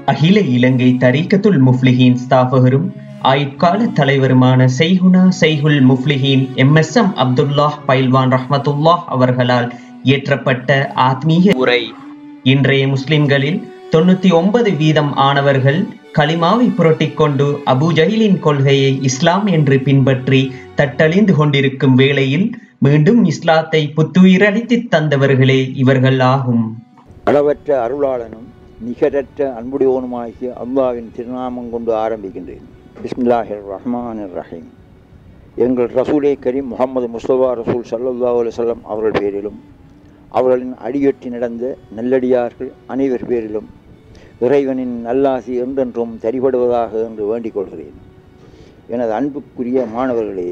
அகில இலங்கை தரீக்கத்துல் முஃப்லிஹீன் ஸ்தாபகரும் ஆயுட்கால தலைவருமான செய்குனா செய்குல் Mufliheen M S M Abdullah Pailwan Rahmathullah அவர்களால் இயற்றப்பட்ட ஆத்மீக உரை இன்றைய முஸ்லிம்களில் தொண்ணூத்தி ஒன்பது வீதம் ஆனவர்கள் கலிமாவை புரட்டிக் கொண்டு அபு ஜஹிலின் கொள்கையை இஸ்லாம் என்று பின்பற்றி தட்டழிந்து கொண்டிருக்கும் வேளையில் மீண்டும் இஸ்லாத்தை புத்துயிரளித்து தந்தவர்களே இவர்கள் ஆகும் அளவற்ற அருளாளனும் நிகரற்ற அன்புடையோனுமாகிய அல்லாவின் திருநாமம் கொண்டு ஆரம்பிக்கின்றேன் பிஸ்மில்லாஹிர் ரஹ்மான் ரஹீம் எங்கள் ரசூலே கரீம் முகமது முஸ்தபா ரசூல் சல்லல்லா அலுவலம் அவர்கள் பேரிலும் அவர்களின் அடியொற்றி நடந்த நல்லடியார்கள் அனைவர் பேரிலும் இறைவனின் நல்லாசி என்றென்றும் தரிபடுவதாக என்று வேண்டிக் கொள்கிறேன் எனது அன்புக்குரிய மாணவர்களே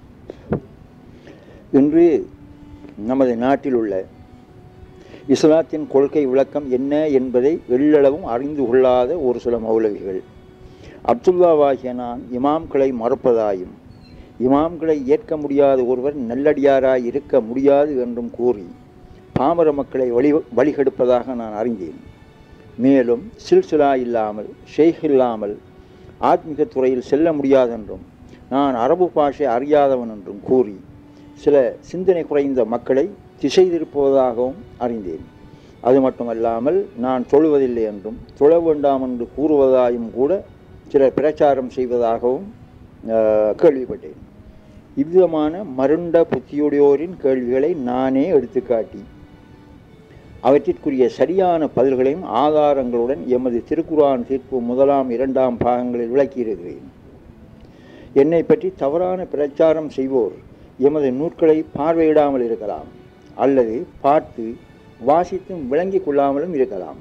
இன்று நமது நாட்டில் உள்ள இஸ்லாத்தின் கொள்கை விளக்கம் என்ன என்பதை எள்ளளவும் அறிந்து கொள்ளாத ஒரு சில மௌலவிகள் அப்துல்லாவாகிய நான் இமாம்களை மறுப்பதாயும் இமாம்களை ஏற்க முடியாத ஒருவர் நல்லடியாராய் இருக்க முடியாது என்றும் கூறி பாமர மக்களை வழி வழிகெடுப்பதாக நான் அறிந்தேன் மேலும் சில்சிலா இல்லாமல் ஷேக் இல்லாமல் ஆத்மீக துறையில் செல்ல முடியாதென்றும் நான் அரபு பாஷை அறியாதவன் என்றும் கூறி சில சிந்தனை குறைந்த மக்களை திசை திருப்புவதாகவும் அறிந்தேன் அது மட்டுமல்லாமல் நான் தொழுவதில்லை என்றும் தொழ வேண்டாம் என்று கூறுவதாயும் கூட சிலர் பிரச்சாரம் செய்வதாகவும் கேள்விப்பட்டேன் இவ்விதமான மருண்ட புத்தியுடையோரின் கேள்விகளை நானே எடுத்துக்காட்டி அவற்றிற்குரிய சரியான பதில்களையும் ஆதாரங்களுடன் எமது திருக்குரான் தீர்ப்பு முதலாம் இரண்டாம் பாகங்களில் விளக்கியிருக்கிறேன் என்னை பற்றி தவறான பிரச்சாரம் செய்வோர் எமது நூட்களை பார்வையிடாமல் இருக்கலாம் அல்லது பார்த்து வாசித்தும் விளங்கிக் கொள்ளாமலும் இருக்கலாம்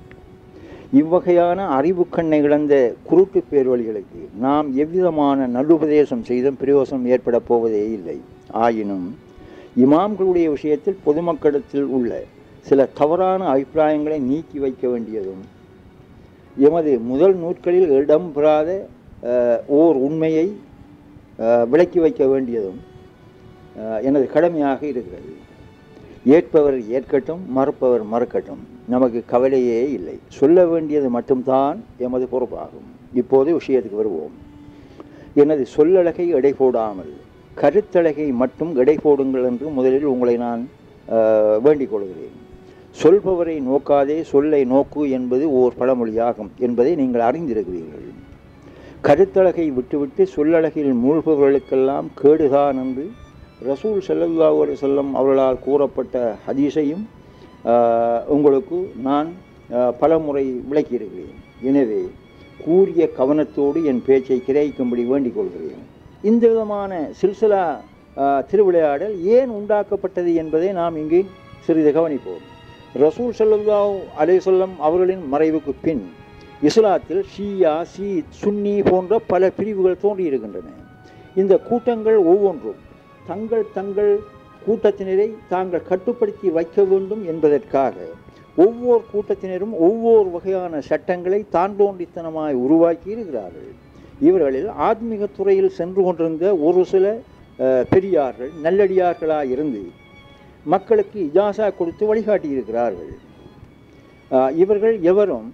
இவ்வகையான அறிவு கண்ணை இழந்த குருட்டு பேர்வழிகளுக்கு நாம் எவ்விதமான நல்லுபதேசம் செய்தும் பிரயோசனம் ஏற்பட போவதே இல்லை ஆயினும் இமாம்களுடைய விஷயத்தில் பொதுமக்களிடத்தில் உள்ள சில தவறான அபிப்பிராயங்களை நீக்கி வைக்க வேண்டியதும் எமது முதல் நூட்களில் இடம்பெறாத ஓர் உண்மையை விளக்கி வைக்க வேண்டியதும் எனது கடமையாக இருக்கிறது ஏற்பவர் ஏற்கட்டும் மறுப்பவர் மறுக்கட்டும் நமக்கு கவலையே இல்லை சொல்ல வேண்டியது மட்டும்தான் எமது பொறுப்பாகும் இப்போது விஷயத்துக்கு வருவோம் எனது சொல்லழகை எடை போடாமல் கருத்தழகை மட்டும் எடை போடுங்கள் என்று முதலில் உங்களை நான் வேண்டிக் கொள்கிறேன் சொல்பவரை நோக்காதே சொல்லை நோக்கு என்பது ஓர் பழமொழியாகும் என்பதை நீங்கள் அறிந்திருக்கிறீர்கள் கருத்தழகை விட்டுவிட்டு சொல்லழகில் மூழ்பவர்களுக்கெல்லாம் கேடுதான் என்று ரசூல் செல்லல்லா செல்லம் அவர்களால் கூறப்பட்ட ஹதீஸையும் உங்களுக்கு நான் பலமுறை விளக்கியிருக்கிறேன் எனவே கூறிய கவனத்தோடு என் பேச்சை கிரகிக்கும்படி வேண்டிக் கொள்கிறேன் இந்த விதமான சில்சிலா திருவிளையாடல் ஏன் உண்டாக்கப்பட்டது என்பதை நாம் இங்கே சிறிது கவனிப்போம் ரசூல் சல்லா அலேசல்லம் அவர்களின் மறைவுக்கு பின் இஸ்லாத்தில் ஷியா சி சுன்னி போன்ற பல பிரிவுகள் தோன்றியிருக்கின்றன இந்த கூட்டங்கள் ஒவ்வொன்றும் தங்கள் தங்கள் கூட்டத்தினரை தாங்கள் கட்டுப்படுத்தி வைக்க வேண்டும் என்பதற்காக ஒவ்வொரு கூட்டத்தினரும் ஒவ்வொரு வகையான சட்டங்களை தான் தோன்றித்தனமாய் உருவாக்கி இருக்கிறார்கள் இவர்களில் ஆத்மீக துறையில் சென்று கொண்டிருந்த ஒரு சில பெரியார்கள் நல்லடியார்களாக இருந்து மக்களுக்கு இஜாசா கொடுத்து வழிகாட்டி இருக்கிறார்கள் இவர்கள் எவரும்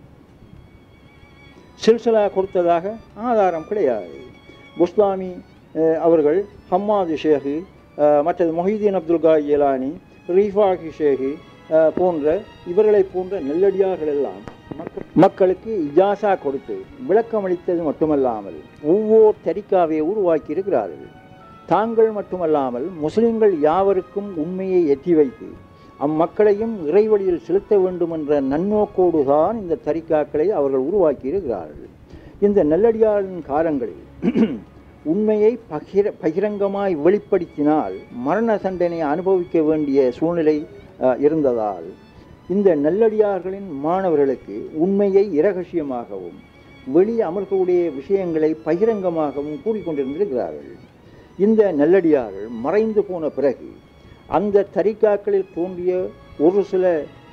சில்சிலா கொடுத்ததாக ஆதாரம் கிடையாது புஸ்லாமி அவர்கள் ஹம்மாது ஷேகு மற்றது மொஹிதீன் அப்துல் கா ஏலானி ரீஃபாகி ஷேகு போன்ற இவர்களை போன்ற நெல்லடியார்கள் எல்லாம் மக்களுக்கு இஜாசா கொடுத்து விளக்கம் அளித்தது மட்டுமல்லாமல் ஒவ்வொரு தரிக்காவை உருவாக்கி இருக்கிறார்கள் தாங்கள் மட்டுமல்லாமல் முஸ்லிம்கள் யாவருக்கும் உண்மையை எட்டி வைத்து அம்மக்களையும் இறைவழியில் செலுத்த வேண்டும் என்ற நன்னோக்கோடு தான் இந்த தரிக்காக்களை அவர்கள் உருவாக்கி இருக்கிறார்கள் இந்த நெல்லடியாரின் காலங்களில் உண்மையை பகிர பகிரங்கமாய் வெளிப்படுத்தினால் மரண தண்டனை அனுபவிக்க வேண்டிய சூழ்நிலை இருந்ததால் இந்த நல்லடியார்களின் மாணவர்களுக்கு உண்மையை இரகசியமாகவும் வெளி அமர்களுடைய விஷயங்களை பகிரங்கமாகவும் கூறிக்கொண்டிருந்திருக்கிறார்கள் இந்த நல்லடியார்கள் மறைந்து போன பிறகு அந்த தரிக்காக்களில் தோன்றிய ஒரு சில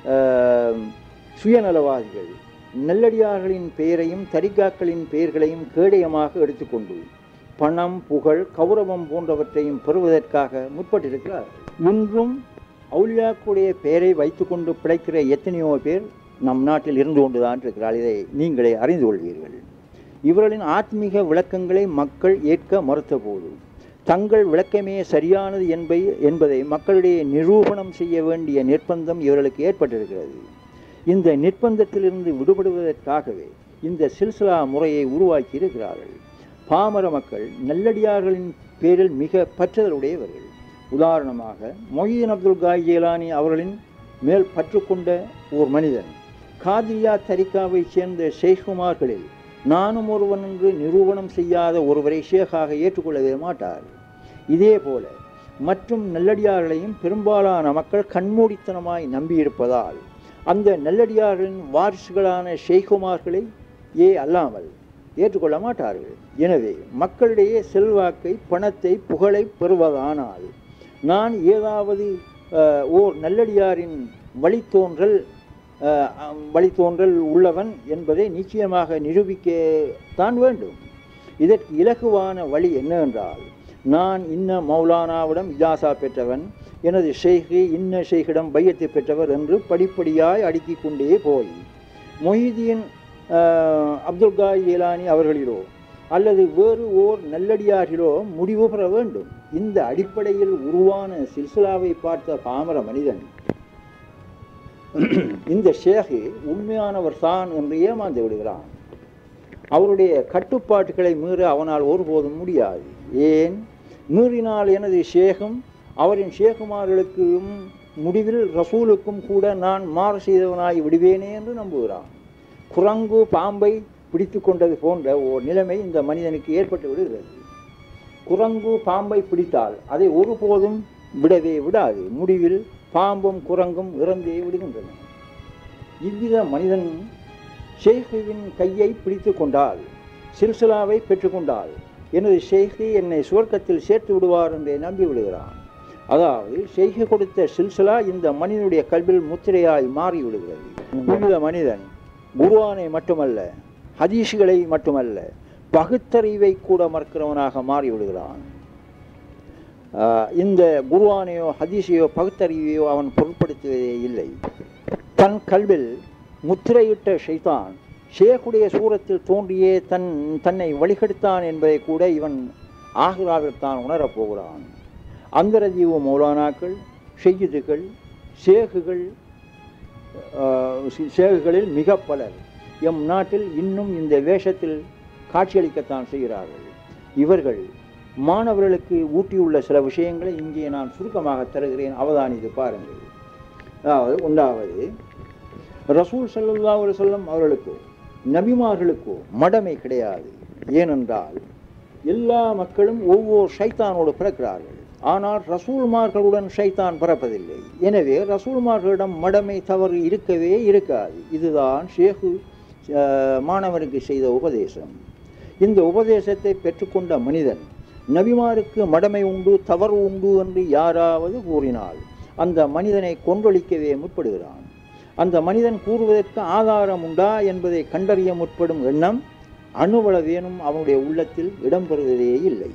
சுயநலவாதிகள் நல்லடியார்களின் பெயரையும் தரிக்காக்களின் பெயர்களையும் கேடயமாக எடுத்துக்கொண்டு பணம் புகழ் கௌரவம் போன்றவற்றையும் பெறுவதற்காக முற்பட்டிருக்கிறார் இன்றும் அவுலியாக்குடைய பெயரை வைத்துக்கொண்டு பிழைக்கிற எத்தனையோ பேர் நம் நாட்டில் இருந்து கொண்டுதான் இருக்கிறார் இதை நீங்களே அறிந்து கொள்வீர்கள் இவர்களின் ஆத்மீக விளக்கங்களை மக்கள் ஏற்க மறுத்தபோது தங்கள் விளக்கமே சரியானது என்பை என்பதை மக்களிடையே நிரூபணம் செய்ய வேண்டிய நிர்பந்தம் இவர்களுக்கு ஏற்பட்டிருக்கிறது இந்த நிர்பந்தத்திலிருந்து விடுபடுவதற்காகவே இந்த சில்சிலா முறையை உருவாக்கி இருக்கிறார்கள் பாமர மக்கள் நல்லடியார்களின் பேரில் மிக பற்றுதலுடையவர்கள் உதாரணமாக மொஹிதீன் அப்துல் காய் ஜேலானி அவர்களின் மேல் பற்றுக்கொண்ட ஓர் மனிதன் காதிரியா தரிகாவைச் சேர்ந்த ஷேகுமார்களில் நானும் ஒருவன் என்று நிரூபணம் செய்யாத ஒருவரை ஷேகாக ஏற்றுக்கொள்ளவே மாட்டார் இதே போல மற்றும் நல்லடியார்களையும் பெரும்பாலான மக்கள் கண்மூடித்தனமாய் நம்பியிருப்பதால் அந்த நல்லடியார்களின் வாரிசுகளான ஷேகுமார்களை ஏ அல்லாமல் ஏற்றுக்கொள்ள மாட்டார்கள் எனவே மக்களிடையே செல்வாக்கை பணத்தை புகழை பெறுவதானால் நான் ஏதாவது அஹ், ஓர் நல்லடியாரின் வழித்தோன்றல் அஹ், அம், வழித்தோன்றல் உள்ளவன் என்பதை நிச்சயமாக நிரூபிக்கத்தான் வேண்டும் இதற்கு இலகுவான வழி என்னவென்றால் நான் இன்ன மௌலானாவிடம் இஜாசா பெற்றவன் எனது ஷெய்கு இன்ன ஷெய்கிடம் பையத்தை பெற்றவர் என்று படிப்படியாய் அடுக்கிக் கொண்டே போய் மொஹிதீன் அஹ், அப்துல் காய் ஏலானி அவர்களிலோ அல்லது வேறு ஓர் நல்லடியாரிலோ முடிவு பெற வேண்டும் இந்த அடிப்படையில் உருவான சில்சிலாவை பார்த்த பாமர மனிதன் இந்த ஷேகு உண்மையானவர் தான் என்று ஏமாந்து விடுகிறான் அவருடைய கட்டுப்பாட்டுகளை மீற அவனால் ஒருபோதும் முடியாது ஏன் மீறினால் எனது ஷேகும் அவரின் ஷேகுமார்களுக்கும் முடிவில் ரசூலுக்கும் கூட நான் மாறு செய்தவனாய் விடுவேனே என்று நம்புகிறான் குரங்கு பாம்பை பிடித்து கொண்டது போன்ற ஓர் நிலைமை இந்த மனிதனுக்கு ஏற்பட்டு விடுகிறது குரங்கு பாம்பை பிடித்தால் அதை ஒருபோதும் விடவே விடாது முடிவில் பாம்பும் குரங்கும் இறந்தே விடுகின்றன இவ்வித மனிதன் ஷேகுவின் கையை பிடித்து கொண்டால் சில்சிலாவை பெற்றுக்கொண்டால் எனது ஷேகு என்னை சுவர்க்கத்தில் சேர்த்து விடுவார் என்றே நம்பி விடுகிறான் அதாவது ஷெய்கு கொடுத்த சில்சிலா இந்த மனிதனுடைய கல்வியில் முத்திரையாய் மாறி விடுகிறது இவ்வித மனிதன் குருவானை மட்டுமல்ல ஹதீஷுகளை மட்டுமல்ல பகுத்தறிவை கூட மறக்கிறவனாக மாறி விடுகிறான் ஆஹ் இந்த குருவானையோ ஹதீஸையோ பகுத்தறிவையோ அவன் பொருட்படுத்துவதே இல்லை தன் கல்வில் முத்திரையிட்ட ஷைத்தான் ஷேகுடைய சூரத்தில் தோன்றியே தன் தன்னை வழிகெடுத்தான் என்பதை கூட இவன் ஆகிறாவில் தான் உணரப் போகிறான் அந்தரஜீவ மௌலானாக்கள் ஷெய்யுதுகள் ஷேகுகள் ஆஹ் ஷே- ஷேகுகளில் மிக பலர் எம் நாட்டில் இன்னும் இந்த வேஷத்தில் காட்சியளிக்கத்தான் செய்கிறார்கள் இவர்கள் மாணவர்களுக்கு ஊட்டியுள்ள சில விஷயங்களை இங்கே நான் சுருக்கமாக தருகிறேன் அவதானித்து பாருங்கள் அதாவது ஒன்றாவது ரசூல் ஸல்லல்லாஹு அலைஹி வஸல்லம் அவர்களுக்கோ நபிமார்களுக்கோ மடமை கிடையாது ஏனென்றால் எல்லா மக்களும் ஒவ்வொரு ஷைத்தானோடு பிறக்கிறார்கள் ஆனால் ரசூல்மார்களுடன் ஷைத்தான் பிறப்பதில்லை எனவே ரசூல்மார்களிடம் மடமை தவறு இருக்கவே இருக்காது இதுதான் ஷேகு அஹ், மாணவனுக்கு செய்த உபதேசம் இந்த உபதேசத்தை பெற்றுக்கொண்ட மனிதன் நபிமாருக்கு மடமை உண்டு தவறு உண்டு என்று யாராவது கூறினால் அந்த மனிதனை கொன்றொழிக்கவே முற்படுகிறான் அந்த மனிதன் கூறுவதற்கு ஆதாரம் உண்டா என்பதை கண்டறிய முற்படும் எண்ணம் அணுவளவேனும் அவனுடைய உள்ளத்தில் இடம்பெறுவதே இல்லை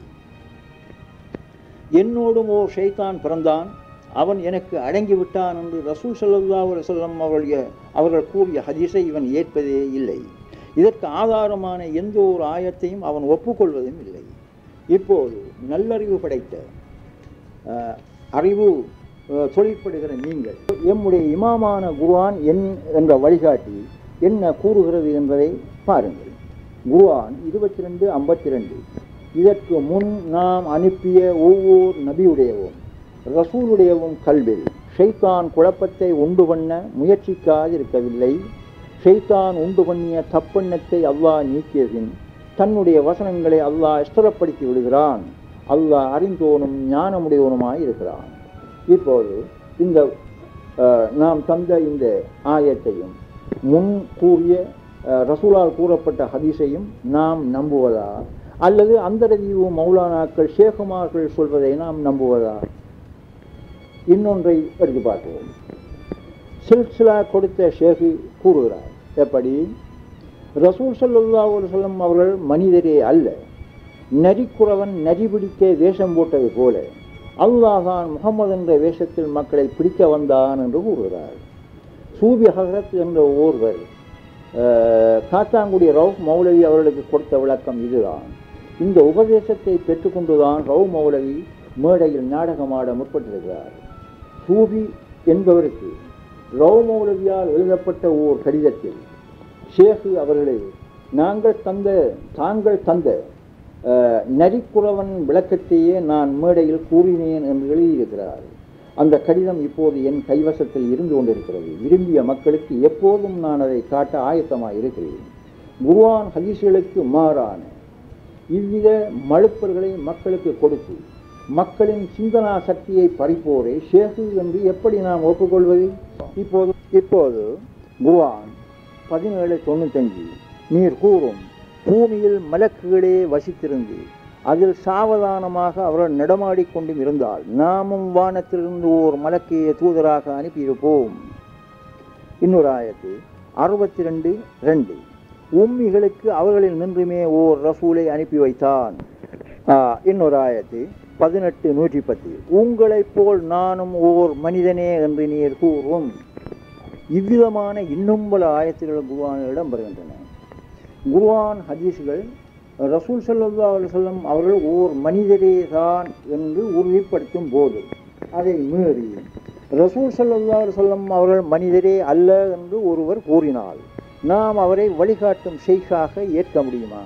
என்னோடும் ஓர் ஷைத்தான் பிறந்தான் அவன் எனக்கு அடங்கி விட்டான் என்று ரசூல் ஸல்லல்லாஹு அலைஹி வஸல்லம் அவர்களுடைய அவர்கள் கூறிய ஹதீஸை இவன் ஏற்பதே இல்லை இதற்கு ஆதாரமான எந்த ஒரு ஆயத்தையும் அவன் ஒப்புக்கொள்வதும் இல்லை இப்போது நல்லறிவு படைத்த அஹ், அறிவு அஹ், தொழிற்படுகிற நீங்கள் எம்முடைய இமாமான குர்ஆன் என் என்ற வழிகாட்டி என்ன கூறுகிறது என்பதை பாருங்கள் குர்ஆன் இருபத்தி ரெண்டு ஐம்பத்தி ரெண்டு இதற்கு முன் நாம் அனுப்பிய ஒவ்வொரு நபியுடையவும் ரசூலுடையவும் கல்வில் ஷைத்தான் குழப்பத்தை உண்டு பண்ண முயற்சிக்காதிருக்கவில்லை ஷைத்தான் உண்டு பண்ணிய தப்பெண்ணத்தை அல்லாஹ் நீக்கியபின் தன்னுடைய வசனங்களை அல்லாஹ் ஸ்திரப்படுத்தி விடுகிறான் அல்லாஹ் அறிந்தோனும் ஞானமுடையவனுமாய் இருக்கிறான் இப்போது இந்த அஹ், நாம் தந்த இந்த ஆயத்தையும் முன் கூறிய அஹ், ரசூலால் கூறப்பட்ட ஹதீஸையும் நாம் நம்புவதா அல்லது அந்தரதீவு மௌலானாக்கள் ஷேகுமார்கள் சொல்வதை நாம் நம்புவதா இன்னொன்றை எடுத்து பார்ப்போம் சில்சிலா கொடுத்த ஷேகு கூறுகிறார் எப்படி ரசூல் ஸல்லல்லாஹு அலைஹி வஸல்லம் அவர்கள் மனிதரே அல்ல நரிக்குறவன் நரி பிடிக்க வேஷம் போட்டது போல அல்லாஹ் தான் முகமது என்ற வேஷத்தில் மக்களை பிடிக்க வந்தான் என்று கூறுகிறார் சூபி ஹசரத் என்ற ஒருவர் அஹ், காத்தாங்குடி ரவுஃப் மௌலவி அவர்களுக்கு கொடுத்த விளக்கம் இதுதான் இந்த உபதேசத்தை பெற்றுக்கொண்டுதான் ரவு மௌலவி மேடையில் நாடகமாட முற்பட்டிருக்கிறார் சூபி என்பவருக்கு ரவு மௌலவியால் எழுதப்பட்ட ஓர் கடிதத்தில் ஷேகு அவர்களே நாங்கள் தந்த தாங்கள் தந்த அஹ், நரிக்குறவன் விளக்கத்தையே நான் மேடையில் கூறினேன் என்று எழுதியிருக்கிறார் அந்த கடிதம் இப்போது என் கைவசத்தில் இருந்து கொண்டிருக்கிறது விரும்பிய மக்களுக்கு எப்போதும் நான் அதை காட்ட ஆயத்தமாக இருக்கிறேன் குர்ஆன் ஹதீஸ்களுக்கு மாறான இவ்வித மழுப்பர்களை மக்களுக்கு கொடுத்து மக்களின் சிந்தனா சக்தியை பறிப்போரை ஷேகு என்று எப்படி நாம் ஒப்புக்கொள்வது இப்போது இப்போது குர்ஆன் பதினேழு தொண்ணூத்தஞ்சு நீர் கூறும் பூமியில் மலக்குகளே வசித்திருந்து அதில் சாவதானமாக அவர்கள் நடமாடிக் கொண்டும் இருந்தால் நாமும் வானத்திலிருந்து ஓர் மலக்கையை தூதராக அனுப்பியிருப்போம் இன்னொரு ஆயத்து அறுபத்தி ரெண்டு ரெண்டு உம்மிகளுக்கு அவர்களில் நின்றுமே ஓர் ரசூலை அனுப்பி வைத்தான் ஆ, இன்னொரு ஆயத்து பதினெட்டு நூற்றி பத்து உங்களைப் போல் நானும் ஓர் மனிதனே என்று நீர் கூறும் இவ்விதமான இன்னும் பல ஆயத்துகள் குர்ஆனில் இடம்பெறுகின்றன குர்ஆன் ஹதீஸ்கள் ரசூல் ஸல்லல்லாஹு அலைஹி வஸல்லம் அவர்கள் ஓர் மனிதரே தான் என்று உறுதிப்படுத்தும் போது அதை மீறி ரசூல் ஸல்லல்லாஹு அலைஹி வஸல்லம் அவர்கள் மனிதரே அல்ல என்று ஒருவர் கூறினால் நாம் அவரை வழிகாட்டும் ஷெய்காக ஏற்க முடியுமா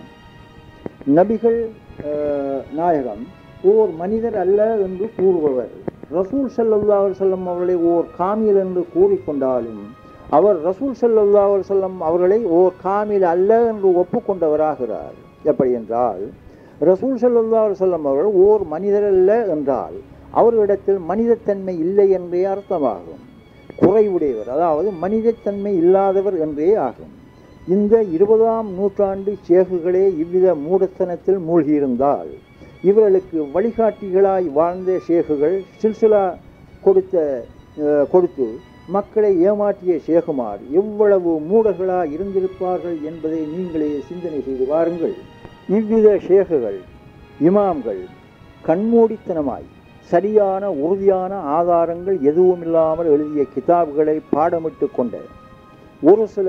நபிகள் அஹ், நாயகம் ஓர் மனிதர் அல்ல என்று கூறுபவர் ரசூல் ஸல்லல்லாஹு அலைஹி வஸல்லம் அவர்களை ஓர் காமில் என்று கூறிக்கொண்டாலும் அவர் ரசூல் ஸல்லல்லாஹு அலைஹி வஸல்லம் அவர்களை ஓர் காமில் அல்ல என்று ஒப்புக்கொண்டவராகிறார் எப்படி என்றால் ரசூல் ஸல்லல்லாஹு அலைஹி வஸல்லம் அவர்கள் ஓர் மனிதர் அல்ல என்றால் அவர்களிடத்தில் மனிதத்தன்மை இல்லை என்றே அர்த்தமாகும் குறைவுடையவர் அதாவது மனிதத்தன்மை இல்லாதவர் என்றே ஆகும் இந்த இருபதாம் நூற்றாண்டு சேகுகளே இவ்வித மூடத்தனத்தில் மூழ்கியிருந்தால் இவர்களுக்கு வழிகாட்டிகளாய் வாழ்ந்த ஷேகுகள் சில்சிலா கொடுத்த அஹ், கொடுத்து மக்களை ஏமாற்றிய ஷேகுமார் எவ்வளவு மூடர்களாய் இருந்திருப்பார்கள் என்பதை நீங்களே சிந்தனை செய்து பாருங்கள் இவ்வித ஷேகுகள் இமாம்கள் கண்மூடித்தனமாய் சரியான உறுதியான ஆதாரங்கள் எதுவுமில்லாமல் எழுதிய கிதாபுகளை பாடமிட்டு கொண்ட ஒரு சில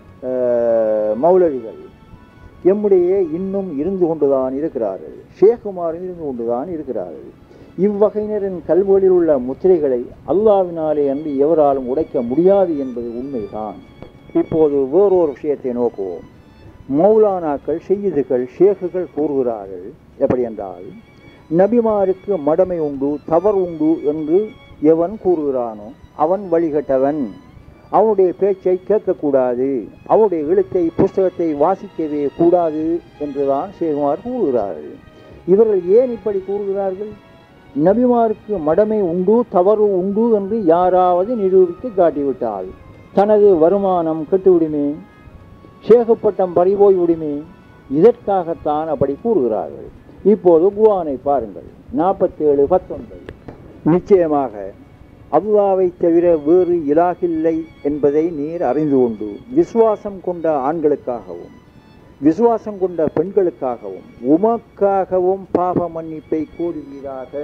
அஹ், மௌலவிகள் எம்முடைய இன்னும் இருந்து கொண்டுதான் இருக்கிறார்கள் ஷேகுமாரும் இருந்து கொண்டுதான் இருக்கிறார்கள் இவ்வகையினரின் கல்விகளில் உள்ள முத்திரைகளை அல்லாவினாலே அன்றி எவராலும் உடைக்க முடியாது என்பது உண்மைதான் இப்போது வேறொரு விஷயத்தை நோக்குவோம் மௌலானாக்கள் செய்யுதுகள் ஷேகுகள் கூறுகிறார்கள் எப்படி என்றால் நபிமாருக்கு மடமை உண்டு தவறு உண்டு என்று எவன் கூறுகிறானோ அவன் வழிகட்டவன் அவனுடைய பேச்சை கேட்கக்கூடாது அவனுடைய எழுத்தை புஸ்தகத்தை வாசிக்கவே கூடாது என்றுதான் சேகுமார் கூறுகிறார்கள் இவர்கள் ஏன் இப்படி கூறுகிறார்கள் நபிமாருக்கு மடமை உண்டு தவறு உண்டு என்று யாராவது நிரூபித்து காட்டிவிட்டால் தனது வருமானம் கெட்டுவிடுமே சேகப்பட்டம் பறிபோய் விடுமே இதற்காகத்தான் அப்படி கூறுகிறார்கள் இப்போது குவானை பாருங்கள் நாற்பத்தேழு பத்தொன்பது நிச்சயமாக அல்லாவை தவிர வேறு இலாகில்லை என்பதை நீர் அறிந்து கொண்டு விசுவாசம் கொண்ட ஆண்களுக்காகவும் விசுவாசம் கொண்ட பெண்களுக்காகவும் உமக்காகவும் பாவ மன்னிப்பை கோருவீராக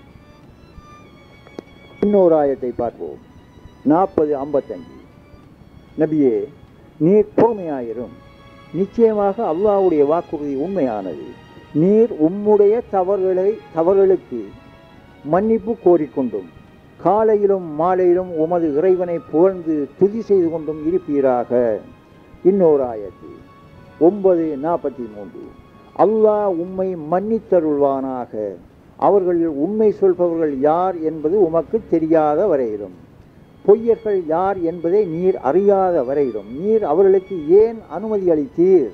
இன்னொரு ஆயத்தை பார்ப்போம் நாற்பது ஐம்பத்தஞ்சு நபியே நீர் பொறுமையாயிரும் நிச்சயமாக அல்லாஹ்வுடைய வாக்குறுதி உண்மையானது நீர் உம்முடைய தவறுகளை தவறுகளுக்கு மன்னிப்பு கோரிக்கொண்டும் காலையிலும் மாலையிலும் உமது இறைவனை புகழ்ந்து துதி செய்து கொண்டும் இருப்பீராக இன்னொரு ஆயத்து ஒன்பது நாற்பத்தி மூன்று அல்லாஹ் உம்மை மன்னித்தருள்வானாக அவர்களில் உண்மை சொல்பவர்கள் யார் என்பது உமக்கு தெரியாத வரையிலும் பொய்யர்கள் யார் என்பதை நீர் அறியாத வரையிலும் நீர் அவர்களுக்கு ஏன் அனுமதி அளித்தீர்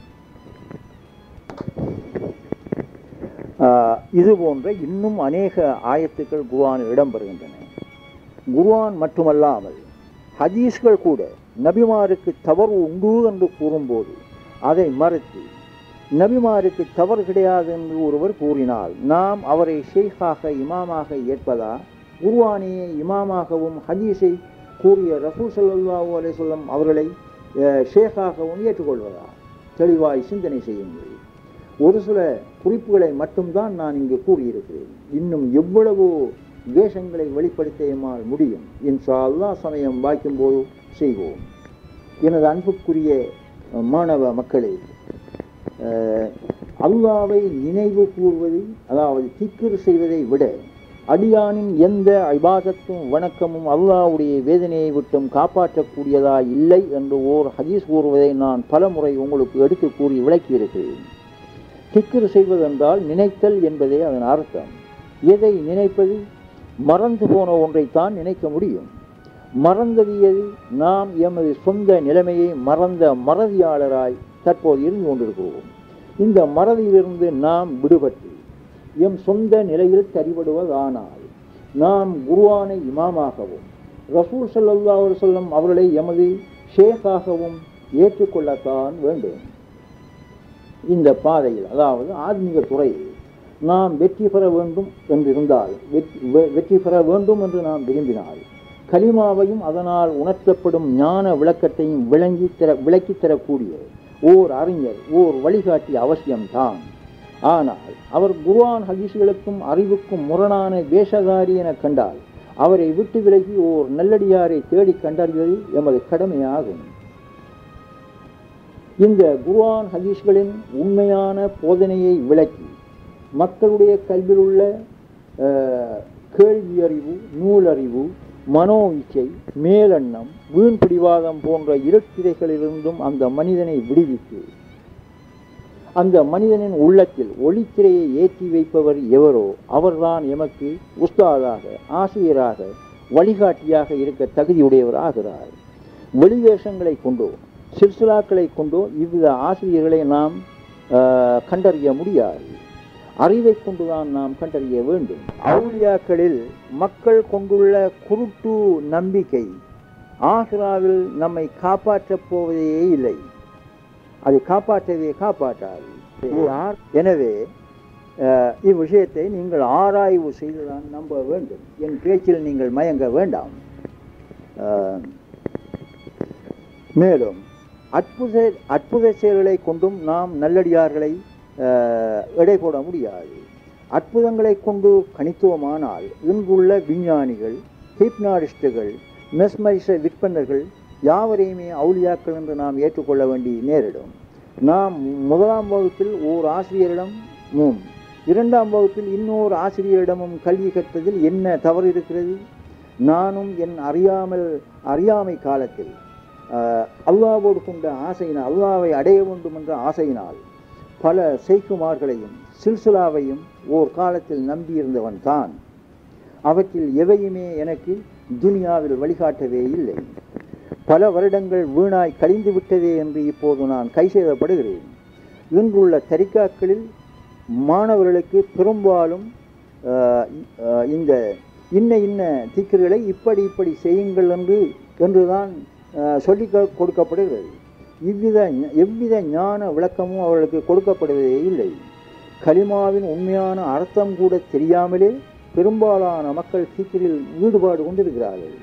ஆஹ், இது போன்ற இன்னும் அநேக ஆயத்துக்கள் குர்ஆனில் இடம்பெறுகின்றன குர்ஆன் மட்டுமல்லாமல் ஹதீஸ்கள் கூட நபிமாருக்கு தவறு உண்டு என்று கூறும்போது அதை மறுத்து நபிமாருக்கு தவறு கிடையாது என்று ஒருவர் கூறினால் நாம் அவரை ஷெய்காக இமாமாக ஏற்பதா குர்ஆனையே இமாமாகவும் ஹதீஸை கூறிய ரசூல் ஸல்லல்லாஹு அலைஹி வஸல்லம் அவர்களை அஹ், ஷேகாகவும் ஏற்றுக்கொள்வதா தெளிவாய் சிந்தனை செய்யுங்கள் ஒரு சில குறிப்புகளை மட்டும்தான் நான் இங்கு கூறியிருக்கிறேன் இன்னும் எவ்வளவோ வேஷங்களை வெளிப்படுத்த எம்மால் முடியும் இன்ஷா அல்லாஹ் சமயம் வாய்க்கும்போது செய்வோம் எனது அன்புக்குரிய மாணவ மக்களே அஹ், அல்லாவை நினைவு கூர்வது அதாவது திக்கிர் செய்வதை விட அடியானின் எந்த இபாதத்தும் வணக்கமும் அல்லாவுடைய வேதனையை விட்டும் காப்பாற்றக்கூடியதா இல்லை என்று ஓர் ஹதீஸ் கூறுவதை நான் பலமுறை உங்களுக்கு எடுத்து கூறி விளக்கியிருக்கிறேன் திக்கிர் செய்வதென்றால் நினைத்தல் என்பதே அதன் அர்த்தம் எதை நினைப்பது மறந்து போன ஒன்றைத்தான் நினைக்க முடியும் மறந்தது எது நாம் எமது சொந்த நிலைமையை மறந்த மறதியாளராய் தற்போது இருந்து கொண்டிருக்கிறோம் இந்த மறதியிலிருந்து நாம் விடுபட்டு எம் சொந்த நிலையில் தறிபடுவதானால் நாம் குருவானை இமாமாகவும் ரசூல் ஸல்லல்லாஹு அலைஹி வஸல்லம் அவர்களை எமது ஷேக்காகவும் ஏற்றுக்கொள்ளத்தான் வேண்டும் இந்த பாதையில் அதாவது ஆத்மீக துறையில் நாம் வெற்றி பெற வேண்டும் என்றிருந்தால் வெற்றி வெ- வெற்றி பெற வேண்டும் என்று நாம் விரும்பினால் கலிமாவையும் அதனால் உணர்த்தப்படும் ஞான விளக்கத்தையும் விளங்கி தர விளக்கித் தரக்கூடிய ஓர் அறிஞர் ஓர் வழிகாட்டி அவசியம்தான் ஆனால் அவர் குர்ஆன் ஹதீஸ்களுக்கும் அறிவுக்கும் முரணான வேஷதாரி என கண்டால் அவரை விட்டு விலகி ஓர் நல்லடியாரை தேடி கண்டறிவது எமது கடமையாகும் இந்த குர்ஆன் ஹதீஸ்களின் உண்மையான போதனையை விளக்கி மக்களுடைய கல்வியில் உள்ள அஹ், கேள்வி அறிவு நூலறிவு மனோ இச்சை மேலெண்ணம் வீண் பிடிவாதம் போன்ற இருட்டிரைகளிலிருந்தும் அந்த மனிதனை விடுவித்து அந்த மனிதனின் உள்ளத்தில் ஒளித்திரையை ஏற்றி வைப்பவர் எவரோ அவர்தான் எமக்கு உஸ்தாதாக ஆசிரியராக வழிகாட்டியாக இருக்க தகுதியுடையவர் ஆகிறார் வெளிவேஷங்களை கொண்டோ சிற்சிலாக்களை கொண்டோ இவ்வித ஆசிரியர்களை நாம் ஆஹ், கண்டறிய முடியாது அறிவை கொண்டுதான் நாம் கண்டறிய வேண்டும் அவுலியாக்களில் மக்கள் கொண்டுள்ள குருட்டு நம்பிக்கை ஆசிராவில் நம்மை காப்பாற்றப் போவதே இல்லை அதை காப்பாற்றவே காப்பாற்றாது யார் எனவே அஹ், இவ்விஷயத்தை நீங்கள் ஆராய்வு செய்துதான் நம்ப வேண்டும் என் பேச்சில் நீங்கள் மயங்க வேண்டாம் அஹ், மேலும் அற்புத அற்புத செயல்களை கொண்டும் நாம் நல்லடியார்களை அஹ், எடை போட முடியாது அற்புதங்களை கொண்டு கணித்துவமானால் இங்குள்ள விஞ்ஞானிகள் ஹிப்னாடிஸ்டுகள் மெஸ்மரிச விற்பனர்கள் யாவரையுமே அவுலியாக்கள் என்று நாம் ஏற்றுக்கொள்ள வேண்டி நேரிடும் நாம் முதலாம் வகுப்பில் ஓர் ஆசிரியரிடம் மூம் இரண்டாம் வகுப்பில் இன்னொரு ஆசிரியரிடமும் கல்வி கற்பதில் என்ன தவறு இருக்கிறது நானும் என் அறியாமல் அறியாமை காலத்தில் ஆஹ், அல்லாவோடு கொண்ட ஆசையினால் அல்லாவை அடைய வேண்டும் என்ற ஆசையினால் பல செய்குமார்களையும் சில்சிலாவையும் ஓர் காலத்தில் நம்பியிருந்தவன் தான் அவற்றில் எவையுமே எனக்கு துனியாவில் வழிகாட்டவே இல்லை பல வருடங்கள் வீணாய் கழிந்து விட்டதே என்று இப்போது நான் கை செய்தப்படுகிறேன் இன்றுள்ள தரிக்காக்களில் மாணவர்களுக்கு பெரும்பாலும் ஆஹ், ஆஹ், இந்த இன்ன இன்ன திக்கர்களை இப்படி இப்படி செய்யுங்கள் என்று என்றுதான் ஆஹ், சொல்லிக் கொ- கொடுக்கப்படுகிறது இவ்வித ஞ- எவ்வித ஞான விளக்கமும் அவர்களுக்கு கொடுக்கப்படுவதே இல்லை கலிமாவின் உண்மையான அர்த்தம் கூட தெரியாமலே பெரும்பாலான மக்கள் சீக்கிரில் ஈடுபாடு கொண்டிருக்கிறார்கள்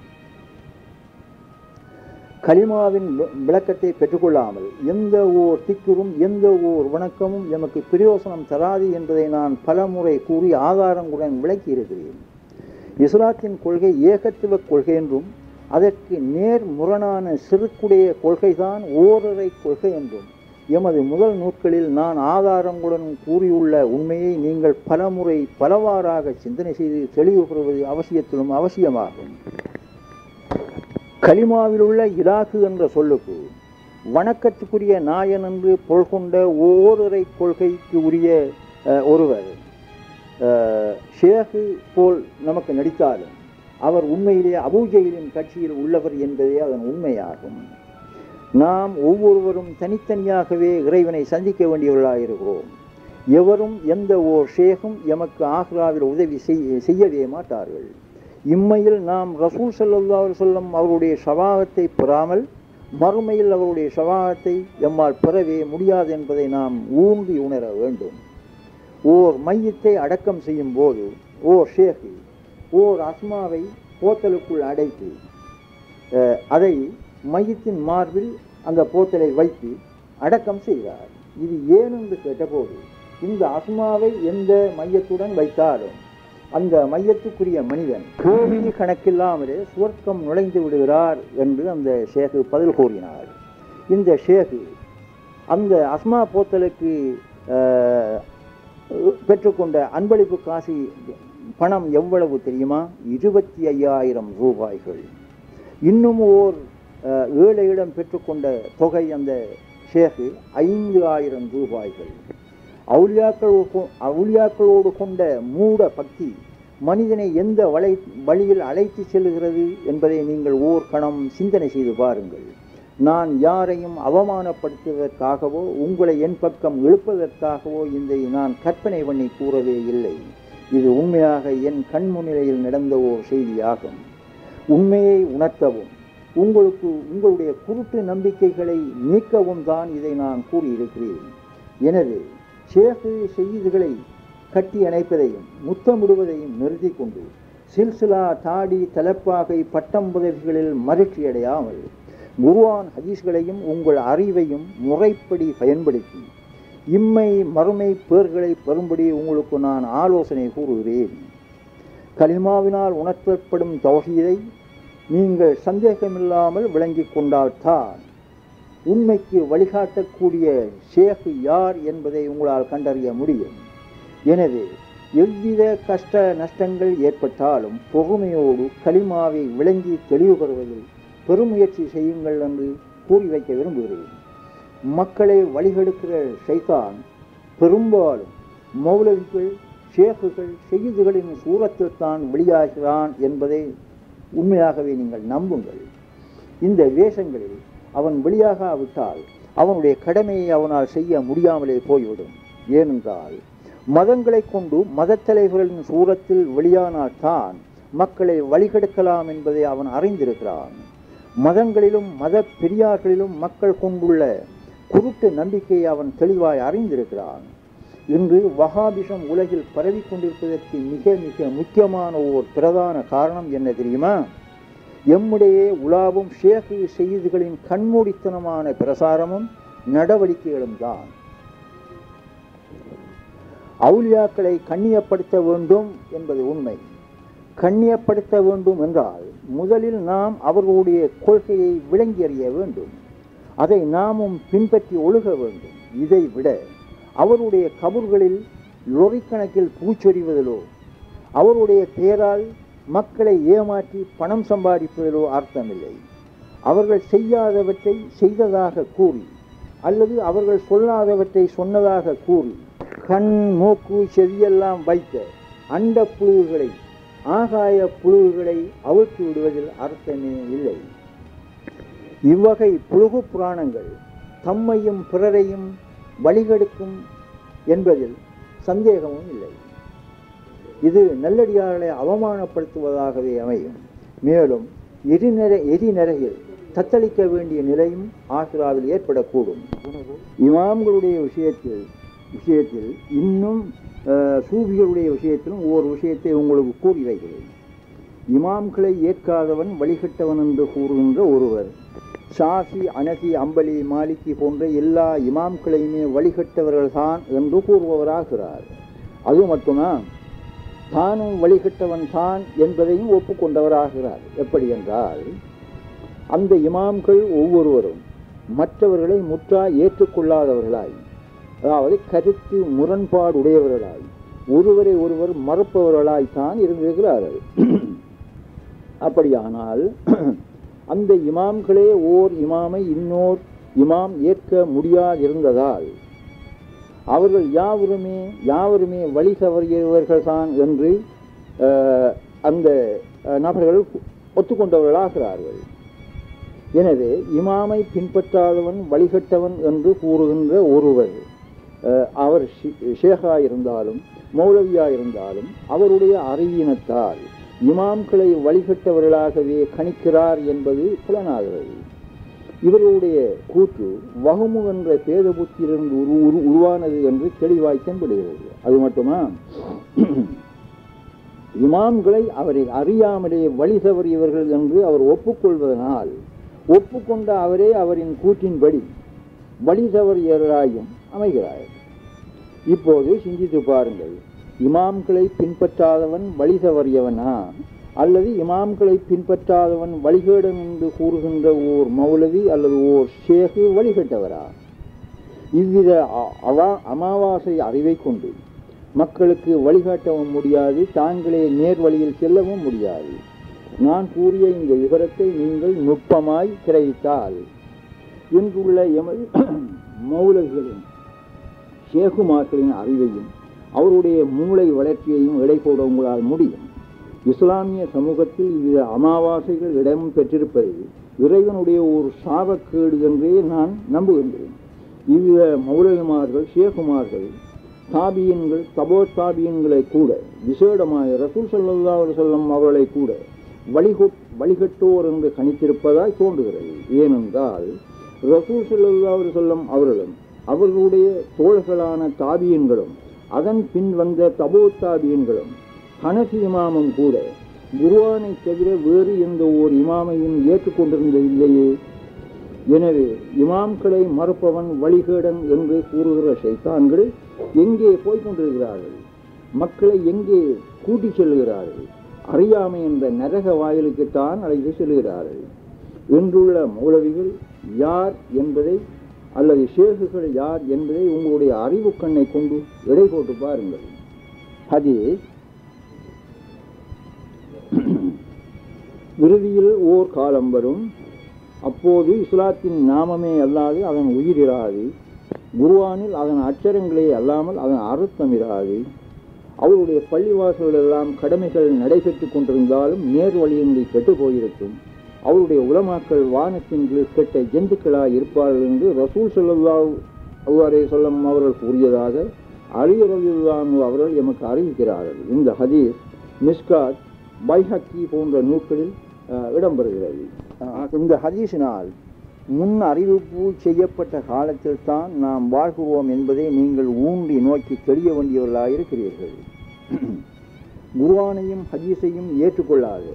கலிமாவின் வி- விளக்கத்தை பெற்றுக்கொள்ளாமல் எந்த ஓர் திக்குரும் எந்த ஓர் வணக்கமும் எமக்கு பிரயோசனம் தராது என்பதை நான் பலமுறை கூறி ஆதாரங்களுடன் விளக்கி இருக்கிறேன் இஸ்லாத்தின் கொள்கை ஏகத்துவ கொள்கை என்றும் அதற்கு நேர் முரணான சிறுக்குடைய கொள்கைதான் ஓரறை கொள்கை என்றும் எமது முதல் நூட்களில் நான் ஆதாரங்களுடன் கூறியுள்ள உண்மையை நீங்கள் பலமுறை பலவாறாக சிந்தனை செய்து தெளிவு பெறுவது அவசியத்திலும் அவசியமாகும் கலிமாவில் உள்ள இராக்கு என்ற சொல்லுக்கு வணக்கத்துக்குரிய நாயன் என்று பொருள் கொண்ட ஓரறை கொள்கைக்கு உரிய அஹ், ஒருவர் அஹ், ஷேகு போல் நமக்கு நடித்தாலும் அவர் உண்மையிலே அபூஜைகளின் கட்சியில் உள்ளவர் என்பதே அதன் உண்மையாகும் நாம் ஒவ்வொருவரும் தனித்தனியாகவே இறைவனை சந்திக்க வேண்டியவர்களாக இருக்கிறோம் எவரும் எந்த ஓர் ஷேகும் எமக்கு ஆக்ராவில் உதவி செய்- செய்யவே மாட்டார்கள் இம்மையில் நாம் ரசூல் ஸல்லல்லாஹு அலைஹி வஸல்லம் அவருடைய ஷவாகத்தை பெறாமல் மறுமையில் அவருடைய ஷவாகத்தை எம்மால் பெறவே முடியாது என்பதை நாம் ஊன்றி உணர வேண்டும் ஓர் மையத்தை அடக்கம் செய்யும் போது ஓர் ஷேகு ஓர் அஸ்மாவை போத்தலுக்குள் அடைத்து அஹ், அதை மையத்தின் மார்பில் அந்த போத்தலை வைத்து அடக்கம் செய்கிறார் இது ஏன் என்று கேட்டபோது இந்த அஸ்மாவை எந்த மையத்துடன் வைத்தாலும் அந்த மையத்துக்குரிய மனிதன் கோடி கணக்கில்லாமலே சுவர்க்கம் நுழைந்து விடுகிறார் என்று அந்த ஷேகு பதில் கூறினார் இந்த ஷேகு அந்த அஸ்மா போத்தலுக்கு அஹ், பெற்றுக்கொண்ட அன்பளிப்பு காசு பணம் எவ்வளவு தெரியுமா இருபத்தி ஐயாயிரம் ரூபாய்கள் இன்னும் ஓர் அஹ், ஏழையிடம் பெற்றுக்கொண்ட தொகை அந்த ஷேகு ஐந்து ஆயிரம் ரூபாய்கள் அவுலியாக்கள் அவுலியாக்களோடு கொண்ட மூட பக்தி மனிதனை எந்த வளை வழியில் அழைத்து செல்கிறது என்பதை நீங்கள் ஓர் கணம் சிந்தனை செய்து பாருங்கள் நான் யாரையும் அவமானப்படுத்துவதற்காகவோ உங்களை என் பக்கம் இழுப்பதற்காகவோ இதை நான் கற்பனை பண்ணி கூறவே இல்லை இது உண்மையாக என் கண் முன்னிலையில் நடந்த ஓர் செய்தியாகும் உண்மையை உணர்த்தவும் உங்களுக்கு உங்களுடைய குருட்டு நம்பிக்கைகளை நீக்கவும் தான் இதை நான் கூறியிருக்கிறேன் எனவே ஷேகு செய்திகளை கட்டி அணைப்பதையும் முத்தமிடுவதையும் நிறுத்தி கொண்டு சில்சிலா தாடி தலப்பாகை பட்டம் பதவிகளில் மகிழ்ச்சியடையாமல் குருவான் ஹதீஸ்களையும் உங்கள் அறிவையும் முறைப்படி பயன்படுத்தி இம்மை மறுமை பேர்களை பெறும்படி உங்களுக்கு நான் ஆலோசனை கூறுகிறேன் கலிமாவினால் உணர்த்தப்படும் தௌஹீதை நீங்கள் சந்தேகமில்லாமல் விளங்கிக் கொண்டால்தான் உண்மைக்கு வழிகாட்டக்கூடிய ஷேக் யார் என்பதை உங்களால் கண்டறிய முடியும் எனவே எவ்வித கஷ்ட நஷ்டங்கள் ஏற்பட்டாலும் பொறுமையோடு கலிமாவை விளங்கி தெளிவு பெறுவதில் பெருமுயற்சி செய்யுங்கள் என்று கூறி வைக்க விரும்புகிறேன் மக்களை வழிகெடுக்கிற ஷைத்தான் பெரும்பாலும் மௌலவிகள் ஷேக்குகள் செய்திகளின் சூரத்தில் தான் வெளியாகிறான் என்பதை உண்மையாகவே நீங்கள் நம்புங்கள் இந்த வேஷங்களில் அவன் வெளியாகாவிட்டால் அவனுடைய கடமையை அவனால் செய்ய முடியாமலே போய்விடும் ஏனென்றால் மதங்களை கொண்டு மதத் தலைவர்களின் சூரத்தில் வெளியானால் தான் மக்களை வழிகெடுக்கலாம் என்பதை அவன் அறிந்திருக்கிறான் மதங்களிலும் மத பெரியார்களிலும் மக்கள் கொண்டுள்ள குருட்டு நம்பிக்கையை அவன் தெளிவாய் அறிந்திருக்கிறான் இன்று வஹாபிசம் உலகில் பரவி கொண்டிருப்பதற்கு மிக மிக முக்கியமான ஓர் பிரதான காரணம் என்ன தெரியுமா எம்முடைய உலாவும் ஷேகு செய்திகளின் கண்மூடித்தனமான பிரசாரமும் நடவடிக்கைகளும் தான் அவுலியாக்களை கண்ணியப்படுத்த வேண்டும் என்பது உண்மை கண்ணியப்படுத்த வேண்டும் என்றால் முதலில் நாம் அவர்களுடைய கொள்கையை விளங்கி அறிய வேண்டும் அதை நாமும் பின்பற்றி ஒழுக வேண்டும் இதை விட அவருடைய கபூர்களில் லொரிக்கணக்கில் பூச்சொறிவதிலோ அவருடைய பெயரால் மக்களை ஏமாற்றி பணம் சம்பாதிப்பதிலோ அர்த்தமில்லை அவர்கள் செய்யாதவற்றை செய்ததாக கூறி அல்லது அவர்கள் சொல்லாதவற்றை சொன்னதாக கூறி கண் மூக்கு செவியெல்லாம் வைத்த அண்ட புழுவுகளை ஆகாய புழுவுகளை அவிழ்த்து விடுவதில் அர்த்தமே இல்லை இவ்வகை புழுகு புராணங்கள் தம்மையும் பிறரையும் வழிகெடுக்கும் என்பதில் சந்தேகமும் இல்லை இது நல்லடியார்களை அவமானப்படுத்துவதாகவே அமையும் மேலும் எரிநர எரிநரையில் தத்தளிக்க வேண்டிய நிலையும் ஆசிராவில் ஏற்படக்கூடும் இமாம்களுடைய விஷயத்தில் விஷயத்தில் இன்னும் அஹ், சூஃபிகளுடைய விஷயத்திலும் ஓர் விஷயத்தை உங்களுக்கு கூறி வைக்கிறேன் இமாம்களை ஏற்காதவன் வழிகட்டவன் என்று கூறுகின்ற ஒருவர் ஷாஃபி அனசி அம்பலி மாலிகி போன்ற எல்லா இமாம்களையுமே வழிகட்டவர்கள்தான் என்று கூறுபவராகிறார் அது மட்டுமா தானும் வழிகட்டவன் தான் என்பதையும் ஒப்புக்கொண்டவராகிறார் எப்படி என்றால் அந்த இமாம்கள் ஒவ்வொருவரும் மற்றவர்களை முற்றா ஏற்றுக்கொள்ளாதவர்களாய் அதாவது கருத்து முரண்பாடுடையவர்களாய் ஒருவரை ஒருவர் மறுப்பவர்களாய் தான் இருந்திருக்கிறார்கள் அப்படியானால் அந்த இமாம்களே ஓர் இமாமை இன்னோர் இமாம் ஏற்க முடியாதிருந்ததால் அவர்கள் யாவருமே யாவருமே வழி தவறியவர்கள்தான் என்று அஹ், அந்த அஹ், நபர்கள் ஒத்துக்கொண்டவர்களாகிறார்கள் எனவே இமாமை பின்பற்றாதவன் வழிகட்டவன் என்று கூறுகின்ற ஒருவர் அஹ், அவர் ஷி- ஷேகா இருந்தாலும் மௌலவியா இருந்தாலும் அவருடைய அறிவினத்தால் இமாம்களை வழிகட்டவர்களாகவே கணிக்கிறார் என்பது புலனாகிறது இவர்களுடைய கூற்று வகுமு என்ற பேத புத்தியிலிருந்து உரு உரு உருவானது என்று தெளிவாய் தென்படுகிறது அது மட்டுமா இமாம்களை அவரை அறியாமலே வழி தவறியவர்கள் என்று அவர் ஒப்புக்கொள்வதனால் ஒப்புக்கொண்ட அவரே அவரின் கூற்றின்படி வழி தவறியவராயும் அமைகிறார் இப்போது சிந்தித்து பாருங்கள் இமாம்களை பின்பற்றாதவன் வழி தவறியவனா அல்லது இமாம்களை பின்பற்றாதவன் வழிகேடன் என்று கூறுகின்ற ஓர் மௌலவி அல்லது ஓர் ஷேகு வழிகட்டவரா இவ்வித அ- அவா அமாவாசை அறிவை கொண்டு மக்களுக்கு வழிகாட்டவும் முடியாது தாங்களே நேர் வழியில் செல்லவும் முடியாது நான் கூறிய இந்த விவரத்தை நீங்கள் நுட்பமாய் கிரகித்தால் இன்றுள்ள எமது மௌலவிகளின் ஷேகுமார்களின் அறிவையும் அவருடைய மூளை வளர்ச்சியையும் எடை போட உங்களால் முடியும் இஸ்லாமிய சமூகத்தில் இவ்வித அமாவாசைகள் இடம் பெற்றிருப்பது இறைவனுடைய ஒரு சாபக்கேடு என்றே நான் நம்புகின்றேன் இவ்வித மௌலவிமார்கள் ஷேகுமார்கள் தாபியன்கள் தபோ தாபியன்களை கூட விசேடமாய் ரசூல் ஸல்லல்லாஹு அலைஹி வஸல்லம் அவர்களை கூட வழிகொ வழிகட்டோர் என்று கணித்திருப்பதாய் தோன்றுகிறது ஏனென்றால் ரசூல் ஸல்லல்லாஹு அலைஹி வஸல்லம் அவர்களும் அவர்களுடைய தோழர்களான தாபியன்களும் அதன் பின் வந்த தபோ தாபியன்களும் ஹனஃபி இமாமும் கூட குர்ஆனை தவிர வேறு எந்த ஓர் இமாமையும் ஏற்றுக்கொண்டிருந்தது இல்லையே எனவே இமாம்களை மறுப்பவன் வழிகேடன் என்று கூறுகிற ஷைத்தான்கள் எங்கே போய்க் கொண்டிருக்கிறார்கள் மக்களை எங்கே கூட்டிச் செல்கிறார்கள் அறியாமை என்ற நரக வாயிலுக்குத்தான் அழைத்து செல்கிறார்கள் இன்றுள்ள மௌலவிகள் யார் என்பதை அல்லது ஷேகுகள் யார் என்பதை உங்களுடைய அறிவு கண்ணை கொண்டு எடை போட்டு பாருங்கள் ஹதீஸ் இறுதியில் ஓர் காலம் வரும் அப்போது இஸ்லாத்தின் நாமமே அல்லாது அதன் உயிரிராது குர்ஆனில் அதன் அச்சரங்களே அல்லாமல் அதன் அர்த்தம் இராது அவருடைய பள்ளிவாசல்கள் எல்லாம் கடமைகள் நடைபெற்று கொண்டிருந்தாலும் நேர் வழியின்றி கெட்டு போயிருக்கும் அவருடைய உலமாக்கள் வானத்தின் கீழ் கெட்ட ஜந்துக்களாய் இருப்பார்கள் என்று ரசூல் ஸல்லல்லாஹு அவ்வாறே சொல்லம் அவர்கள் கூறியதாக அலி ரலியல்லாஹு அவர்கள் எமக்கு அறிவிக்கிறார்கள் இந்த ஹதீஸ் மிஸ்காத் பைஹக்கி போன்ற நூல்களில் அஹ், இடம்பெறுகிறது அஹ், இந்த ஹதீஸினால் முன் அறிவிப்பு செய்யப்பட்ட காலத்தில் தான் நாம் வாழ்கிறோம் என்பதை நீங்கள் ஊன்றி நோக்கி தெளிய வேண்டியவர்களாக இருக்கிறீர்கள் குர்ஆனையும் ஹதீஸையும் ஏற்றுக்கொள்ளாது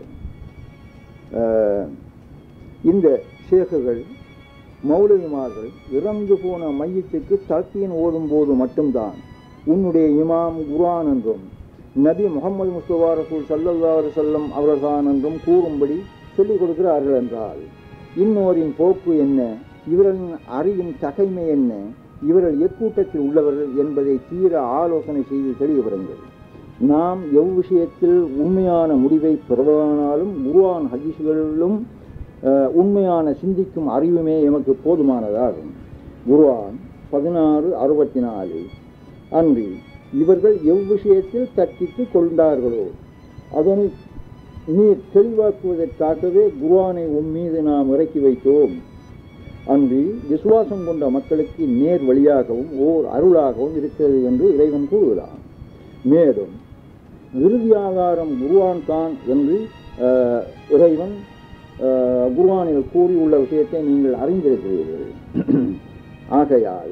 அஹ், இந்த ஷேகுகள் மௌலவிமார்கள் இறந்து போன மையத்துக்கு தல்கீன் ஓதும் போது மட்டும்தான் உன்னுடைய இமாம் குர்ஆன் என்றும் நபி முகமது முஸ்தபா ரசூல் சல்லல்லாஹு அலைஹி வஸல்லம் அவர்கள்தான் என்றும் கூறும்படி சொல்லிக் கொடுக்கிறார்கள் என்றால் இன்னோரின் போக்கு என்ன இவர்களின் அறிவின் தகைமை என்ன இவர்கள் எக்கூட்டத்தில் உள்ளவர்கள் என்பதை தீர ஆலோசனை செய்து தெளிவுபடுங்கள் நாம் எவ்விஷயத்தில் உண்மையான முடிவை பெறுவதானாலும் குர்ஆன் ஹதீஸ்களிலும் அஹ், உண்மையான சிந்திக்கும் அறிவுமே எமக்கு போதுமானதாகும் குர்ஆன் பதினாறு அறுபத்தி நாலு அன்றி இவர்கள் எவ்விஷயத்தில் தர்க்கித்து கொண்டார்களோ அதனை நீர் தெளிவாக்குவதற்காகவே குர்ஆனை உன் மீது நாம் இறக்கி வைத்தோம் அன்றி விசுவாசம் கொண்ட மக்களுக்கு நேர் வழியாகவும் ஓர் அருளாகவும் இருக்கிறது என்று இறைவன் கூறுகிறான் மேலும் இறுதி ஆதாரம் குர்ஆன் தான் என்று அஹ், இறைவன் அஹ், குர்ஆனில் கூறியுள்ள விஷயத்தை நீங்கள் அறிந்திருக்கிறீர்கள் ஆகையால்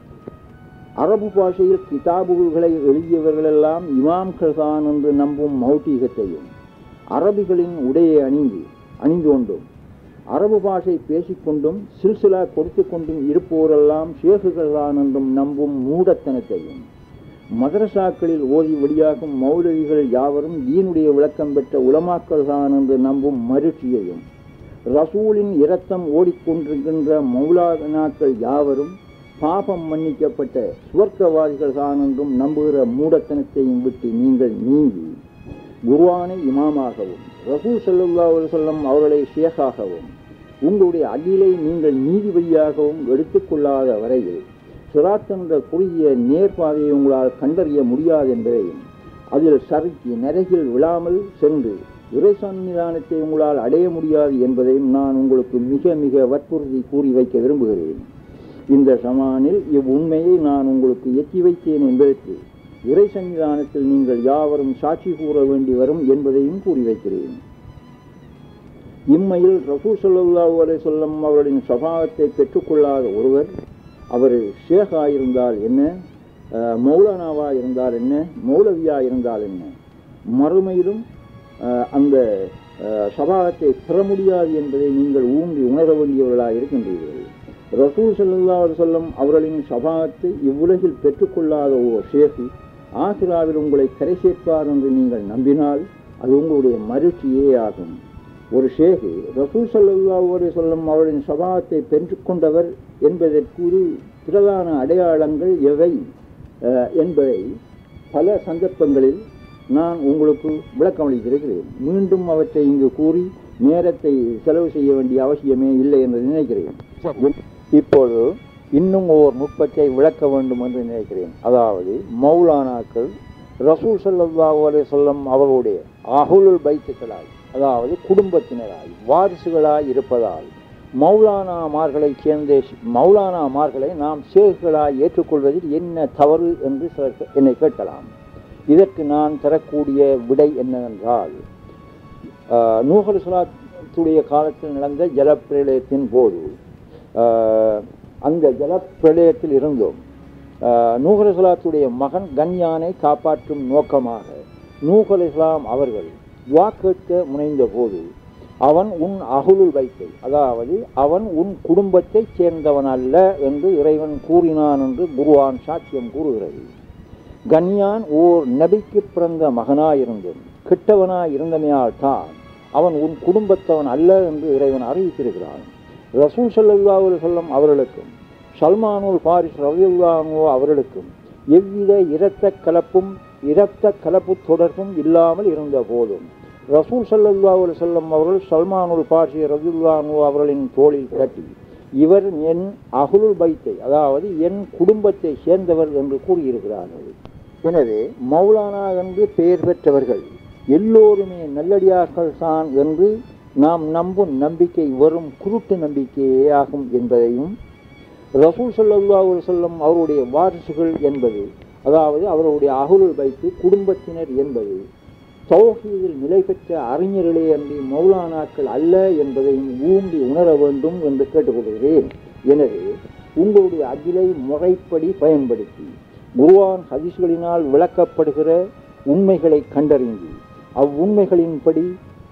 அரபு பாஷையில் கிதாபுகளை எழுதியவர்களெல்லாம் இமாம்கள் தான் என்று நம்பும் மௌட்டீகத்தையும் அரபிகளின் உடையை அணிந்து அணிந்து கொண்டும் அரபு பாஷை பேசிக்கொண்டும் சில்சிலா கொடுத்து கொண்டும் இருப்போரெல்லாம் ஷேகுகள் தான் என்றும் நம்பும் மூடத்தனத்தையும் மதரசாக்களில் ஓதி வெளியாகும் மௌலவிகள் யாவரும் தீனுடைய விளக்கம் பெற்ற உலமாக்கள் தான் என்று நம்பும் மருட்சியையும் ரசூலின் இரத்தம் ஓடிக்கொண்டிருக்கின்ற மௌலானாக்கள் யாவரும் பாபம் மன்னிக்கப்பட்ட சுவர்க்கவாதிகள் தான் என்றும் நம்புகிற மூடத்தனத்தையும் விட்டு நீங்கள் நீங்கி குர்ஆனை இமாமாகவும் ரசூல் ஸல்லல்லாஹு அலைஹி வஸல்லம் அவர்களை ஷேகாகவும் உங்களுடைய அகிலை நீங்கள் நீதிபதியாகவும் எடுத்துக்கொள்ளாத வரையில் சிராத் என்ற குறுகிய நேர்பாதையை உங்களால் கண்டறிய முடியாது என்பதையும் அதில் சறுக்கி நரகில் விழாமல் சென்று இறை சன்னிதானத்தை உங்களால் அடைய முடியாது என்பதையும் நான் உங்களுக்கு மிக மிக வற்புறுத்தி கூறி வைக்க விரும்புகிறேன் இந்த சமானில் இவ்வுண்மையை நான் உங்களுக்கு எத்தி வைத்தேன் என்பதற்கு இறை சன்னிதானத்தில் நீங்கள் யாவரும் சாட்சி கூற வேண்டி வரும் என்பதையும் கூறி வைக்கிறேன் இம்மையில் ரசூல் ஸல்லல்லாஹு அலைஹி வஸல்லம் அவர்களின் சபாகத்தை பெற்றுக்கொள்ளாத ஒருவர் அவர் ஷேகா இருந்தால் என்ன அஹ், மௌலானாவா இருந்தால் என்ன மௌலவியா இருந்தால் என்ன மறுமையிலும் அஹ், அந்த அஹ், சபாகத்தை பெற முடியாது என்பதை நீங்கள் ஊன்றி உணர வேண்டியவர்களாக இருக்கின்றீர்கள் ரசூல் ஸல்லல்லாஹு அலைஹி வஸல்லம் அவர்களின் சபாகத்தை இவ்வுலகில் பெற்றுக்கொள்ளாத ஓர் ஷேகு ஆசிராவில் உங்களை கரை சேர்ப்பார் என்று நீங்கள் நம்பினால் அது உங்களுடைய மகிழ்ச்சியே ஆகும் ஒரு ஷேகு ரசூல் சல்லாஹூ சொல்லும் அவரின் சபாத்தை பெற்றுக்கொண்டவர் என்பதற்கு பிரதான அடையாளங்கள் எவை என்பதை பல சந்தர்ப்பங்களில் நான் உங்களுக்கு விளக்கம் அளித்திருக்கிறேன் மீண்டும் அவற்றை இங்கு கூறி நேரத்தை செலவு செய்ய வேண்டிய அவசியமே இல்லை என்று நினைக்கிறேன் இப்போது இன்னும் ஓர் நுட்பத்தை விளக்க வேண்டும் என்று நினைக்கிறேன் அதாவது மௌலானாக்கள் ரசூல் சல்லாஹூ அலே சொல்லம் அவர்களுடைய அகுலுல் பைத்துக்களாய் அதாவது குடும்பத்தினராய் வாரிசுகளாய் இருப்பதால் மௌலானாமார்களைச் சேர்ந்த மௌலானாமார்களை நாம் சேகுகளாய் ஏற்றுக்கொள்வதில் என்ன தவறு என்று சிலர் என்னை கேட்கலாம் இதற்கு நான் தரக்கூடிய விடை என்னவென்றால் நூகல் சுலாத்துடைய காலத்தில் நடந்த ஜலப்பிரளயத்தின் போது அந்த ஜலப்பிரளயத்தில் இருந்தோம் நூகல் இஸ்லாத்துடைய மகன் கன்யானை காப்பாற்றும் நோக்கமாக நூகல் இஸ்லாம் அவர்கள் துவா கேட்க முனைந்த போது அவன் உன் அகுலுள் வைத்தை அதாவது அவன் உன் குடும்பத்தைச் சேர்ந்தவன் அல்ல என்று இறைவன் கூறினான் என்று குருவான் சாட்சியம் கூறுகிறது கன்யான் ஓர் நபிக்கு பிறந்த மகனாயிருந்தும் கெட்டவனாய் இருந்தமையால் தான் அவன் உன் குடும்பத்தவன் அல்ல என்று இறைவன் அறிவித்திருக்கிறான் ரசூல் சல்லாஹூ சொல்லம் அவர்களுக்கும் சல்மானுல் பாரிஸ் ரவியுல்லானோ அவர்களுக்கும் எவ்வித இரத்த கலப்பும் இரத்த கலப்பு தொடர்பும் இல்லாமல் இருந்த போதும் ரசூல் சல்லா செல்லம் அவர்கள் சல்மானுல் பாஷி ரவியுல்லானு அவர்களின் தோளில் கட்டி இவர் என் அகுலுல் பைத்தை அதாவது என் குடும்பத்தை சேர்ந்தவர் என்று கூறியிருக்கிறார்கள் எனவே மௌலானா என்று பெயர் பெற்றவர்கள் எல்லோருமே நல்லடியார்கள் தான் என்று நாம் நம்பும் நம்பிக்கை வரும் குருட்டு நம்பிக்கையே ஆகும் என்பதையும் ரசூல் சல்லா சொல்லம் அவருடைய வாரிசுகள் என்பது அதாவது அவருடைய அகுலுள் வைத்து குடும்பத்தினர் என்பது தௌஹீதில் நிலை பெற்ற அறிஞர்களே அன்றி மௌலானாக்கள் அல்ல என்பதையும் ஊம்பி உணர வேண்டும் என்று கேட்டுக்கொள்கிறேன் எனவே உங்களுடைய அகிலை முறைப்படி பயன்படுத்தி குருவான் ஹதீஸ்களினால் விளக்கப்படுகிற உண்மைகளை கண்டறிந்து அவ்வுண்மைகளின்படி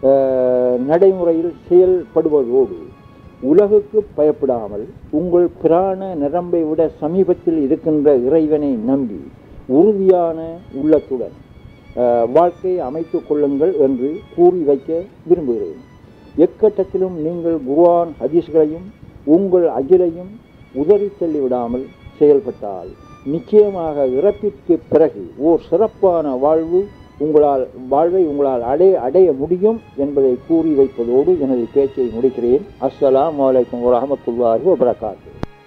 நடைமுறையில் செயல்படுவதோடு உலகுக்கு பயப்படாமல் உங்கள் பிராண நரம்பை விட சமீபத்தில் இருக்கின்ற இறைவனை நம்பி உறுதியான உள்ளத்துடன் வாழ்க்கையை அமைத்துக் கொள்ளுங்கள் என்று கூறி வைக்க விரும்புகிறேன் எக்கட்டத்திலும் நீங்கள் குருவான் ஹதீஸ்களையும் உங்கள் அகிலையும் உதறி தள்ளிவிடாமல் செயல்பட்டால் நிச்சயமாக இறப்பிற்கு பிறகு ஓர் சிறப்பான வாழ்வு உங்களால் வாழ்வை உங்களால் அடைய அடைய முடியும் என்பதை கூறி வைப்பதோடு எனது பேச்சை முடிக்கிறேன் அஸ்ஸலாம் வலைக்கம் வரமத்துல்லாஹி வபரகாத்து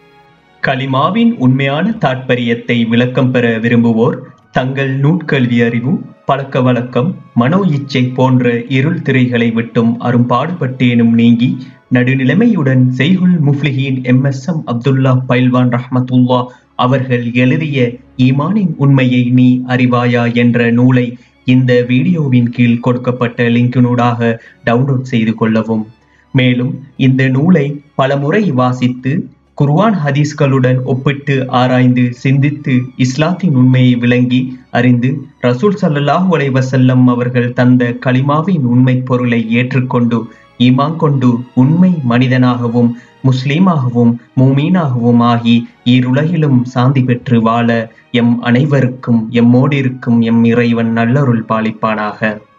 கலிமாவின் உண்மையான தாற்பயத்தை விளக்கம் பெற விரும்புவோர் தங்கள் நூட்கல்வி அறிவு பழக்க வழக்கம் மனோ இச்சை போன்ற இருள் திரைகளை விட்டும் அரும்பாடுபட்டேனும் நீங்கி நடுநிலைமையுடன் செய்குல் Mufliheen M S M Abdullah Pailwan Rahmathullah அவர்கள் எழுதிய ஈமானின் உண்மையை நீ அறிவாயா என்ற நூலை இந்த வீடியோவின் கீழ் கொடுக்கப்பட்ட லிங்கினூடாக டவுன்லோட் செய்து கொள்ளவும் மேலும் இந்த நூலை பலமுறை வாசித்து குர்ஆன் ஹதீஸ்களுடன் ஒப்பிட்டு ஆராய்ந்து சிந்தித்து இஸ்லாத்தின் உண்மையை விளங்கி அறிந்து ரசூல் சல்லல்லாஹு அலைஹி வஸல்லம் அவர்கள் தந்த கலிமாவின் உண்மை பொருளை ஏற்றுக்கொண்டு ஈமான் கொண்டு உண்மை மனிதனாகவும் முஸ்லீமாகவும் மூமீனாகவும் ஆகி ஈருலகிலும் சாந்தி பெற்று வாழ எம் அனைவருக்கும் எம்மோடிருக்கும் எம் இறைவன் நல்லருள் பாலிப்பானாக